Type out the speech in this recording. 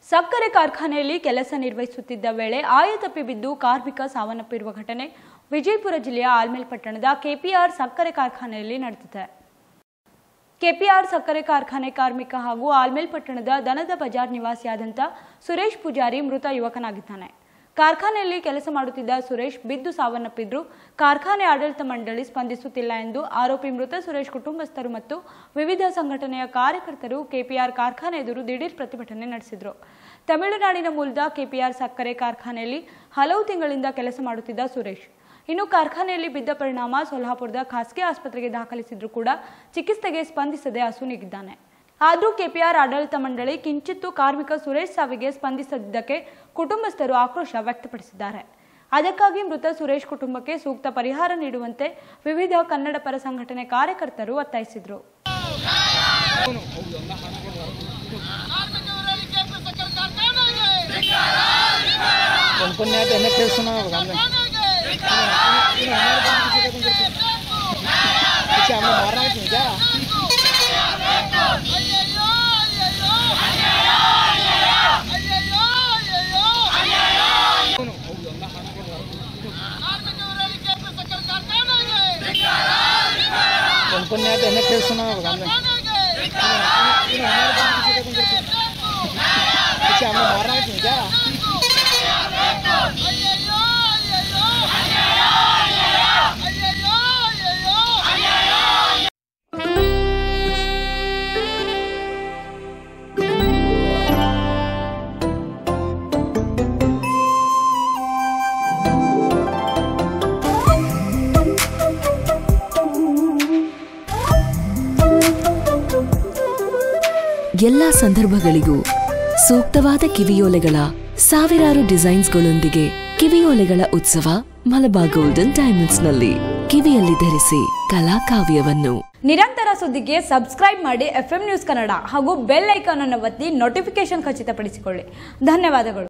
ಸಕ್ಕರೆ ಕಾರ್ಖಾನೆಯಲ್ಲಿ ಕೆಲಸ ನಿರ್ವಹಿಸುತ್ತಿದ್ದ ವೇಳೆ ಆಯತಪ್ಪಿ ಬಿದ್ದು ಕಾರ್ಮಿಕ ಸಾವನ್ನಪ್ಪಿರುವ ಘಟನೆ ವಿಜಯಪುರ ಜಿಲ್ಲೆಯ ಆಲ್ಮೇಲ್ ಪಟ್ಟಣದ ಕೆಪಿಆರ್ ಸಕ್ಕರೆ ಕಾರ್ಖಾನೆಯಲ್ಲಿ ನಡೆದಿದೆ ಕೆಪಿಆರ್ ಸಕ್ಕರೆ ಕಾರ್ಖಾನೆ ಕಾರ್ಮಿಕ ಹಾಗೂ ಆಲ್ಮೇಲ್ ಪಟ್ಟಣದ ದನದ ಬಜಾರ್ ನಿವಾಸಿಯಾದಂಥ ಸುರೇಶ್ ಪೂಜಾರಿ ಮೃತ ಯುವಕನಾಗಿದ್ದಾನೆ ಕಾರ್ಖಾನೆಯಲ್ಲಿ ಕೆಲಸ ಮಾಡುತ್ತಿದ್ದ ಸುರೇಶ್ ಬಿದ್ದು ಸಾವನ್ನಪ್ಪಿದ್ರು ಕಾರ್ಖಾನೆ ಆಡಳಿತ ಮಂಡಳಿ ಸ್ಪಂದಿಸುತ್ತಿಲ್ಲ ಎಂದು ಆರೋಪಿ ಮೃತ ಸುರೇಶ್ ಕುಟುಂಬಸ್ಥರು ಮತ್ತು ವಿವಿಧ ಸಂಘಟನೆಯ ಕಾರ್ಯಕರ್ತರು ಕೆಪಿಆರ್ ಕಾರ್ಖಾನೆ ಎದುರು ದಿಢೀರ್ ಪ್ರತಿಭಟನೆ ನಡೆಸಿದರು ತಮಿಳುನಾಡಿನ ಮೂಲದ ಕೆಪಿಆರ್ ಸಕ್ಕರೆ ಕಾರ್ಖಾನೆಯಲ್ಲಿ ಹಲವು ತಿಂಗಳಿಂದ ಕೆಲಸ ಮಾಡುತ್ತಿದ್ದ ಸುರೇಶ್ ಇನ್ನು ಕಾರ್ಖಾನೆಯಲ್ಲಿ ಬಿದ್ದ ಪರಿಣಾಮ ಸೊಲ್ಹಾಪುರದ ಖಾಸಗಿ ಆಸ್ಪತ್ರೆಗೆ ದಾಖಲಿಸಿದ್ರು ಕೂಡ ಚಿಕಿತ್ಸೆಗೆ ಸ್ಪಂದಿಸದೆ ಅಸುನೀಗಿದ್ದಾನೆ ಆದರೂ ಕೆಪಿಆರ್ ಆಡಳಿತ ಮಂಡಳಿ ಕಿಂಚಿತ್ತು ಕಾರ್ಮಿಕ ಸುರೇಶ್ ಸಾವಿಗೆ ಸ್ಪಂದಿಸದಿದ್ದಕ್ಕೆ ಕುಟುಂಬಸ್ಥರು ಆಕ್ರೋಶ ವ್ಯಕ್ತಪಡಿಸಿದ್ದಾರೆ ಅದಕ್ಕಾಗಿ ಮೃತ ಸುರೇಶ್ ಕುಟುಂಬಕ್ಕೆ ಸೂಕ್ತ ಪರಿಹಾರ ನೀಡುವಂತೆ ವಿವಿಧ ಕನ್ನಡ ಪರ ಸಂಘಟನೆ ಕಾರ್ಯಕರ್ತರು ಒತ್ತಾಯಿಸಿದರು कोण कोण नाही त्यांना खेळ सुना बघा आम्ही मारणार नाही का कोण कोण नाही त्यांना खेळ सुना बघा आम्ही मारणार नाही का ಎಲ್ಲ ಸಂದರ್ಭಗಳಿಗೂ ಸೂಕ್ತವಾದ ಕಿವಿಯೋಲೆಗಳ ಸಾವಿರಾರು ಡಿಸೈನ್ಸ್ಗಳೊಂದಿಗೆ ಕಿವಿಯೋಲೆಗಳ ಉತ್ಸವ ಮಲಬಾ ಗೋಲ್ಡನ್ ಡೈಮಂಡ್ಸ್ ನಲ್ಲಿ ಕಿವಿಯಲ್ಲಿ ಧರಿಸಿ ಕಲಾಕಾವ್ಯವನ್ನು ನಿರಂತರ ಸುದ್ದಿಗೆ ಸಬ್ಸ್ಕ್ರೈಬ್ ಮಾಡಿ ಎಫ್ ನ್ಯೂಸ್ ಕನ್ನಡ ಹಾಗೂ ಬೆಲ್ ಐಕಾನ್ ಅನ್ನು ಒತ್ತಿ ನೋಟಿಫಿಕೇಶನ್ ಖಚಿತಪಡಿಸಿಕೊಳ್ಳಿ ಧನ್ಯವಾದಗಳು